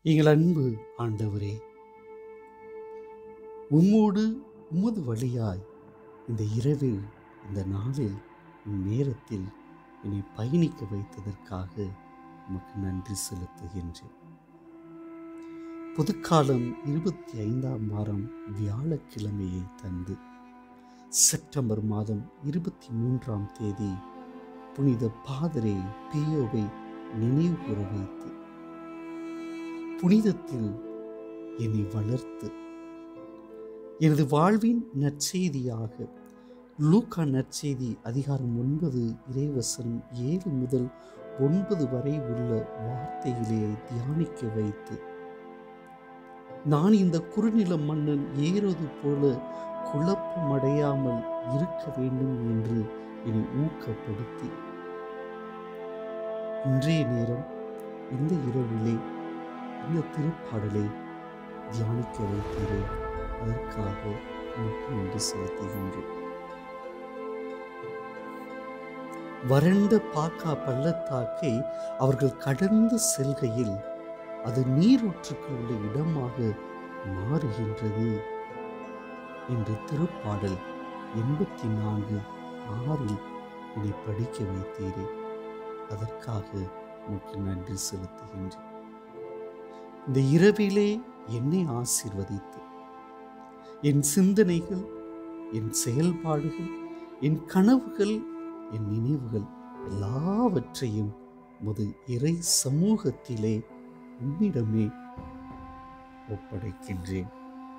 எங்கள் அன்பு ஆண்டவரே உம்மோடு உமது வழியாய் இந்த இரவில் இந்த நாளில் நேரத்தில் என்னை பயணிக்க வைத்ததற்காக உமக்கு நன்றி செலுத்துகின்றேன் புதுக்காலம் இருபத்தி ஐந்தாம் வாரம் வியாழக்கிழமையை தந்து செப்டம்பர் மாதம் இருபத்தி மூன்றாம் தேதி புனித பாதரே பியோவை நினைவு கூற வைத்து புனிதத்தில் என்னை வளர்த்து எனது வாழ்வின் நற்செய்தியாக லூக்கா நற்செய்தி அதிகாரம் ஒன்பது இறைவசனம் ஏழு முதல் ஒன்பது வரை உள்ள வார்த்தைகளை தியானிக்க வைத்து நான் இந்த குறுநில மன்னன் ஏறுவது போல குழப்பமடையாமல் இருக்க வேண்டும் என்று என்னை ஊக்கப்படுத்தி இன்றைய நேரம் இந்த இரவிலே இந்த திருப்பாடலை தியானிக்க வைத்தீரே அதற்காக உனக்கு நன்றி செலுத்துகின்றேன் வறண்ட பாக்கா பள்ளத்தாக்கை அவர்கள் கடந்து செல்கையில் அது நீரூற்றுக்கள் உள்ள இடமாக மாறுகின்றது என்று திருப்பாடல் எண்பத்தி நான்கு ஆறில் என்னை படிக்க வைத்தீரே அதற்காக உனக்கு நன்றி செலுத்துகின்றேன் இந்த இரவிலே என்னை ஆசீர்வதித்து என் சிந்தனைகள் என் செயல்பாடுகள் என் கனவுகள் என் நினைவுகள் எல்லாவற்றையும் முது இறை சமூகத்திலே உன்னிடமே ஒப்படைக்கின்றேன்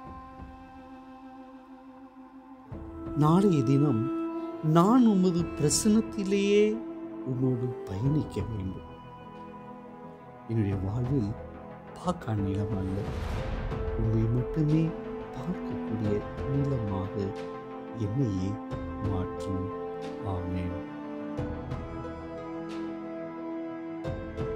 நாளைய தினம் நான் உமது பிரசனத்திலேயே உன்னோடு பயணிக்க வேண்டும் என்னுடைய வாழ்வில் பார்க்க நிலம் அல்ல உண்மை மட்டுமே பார்க்கக்கூடிய நீளமாக என்னையே மாற்றும் ஆமேன்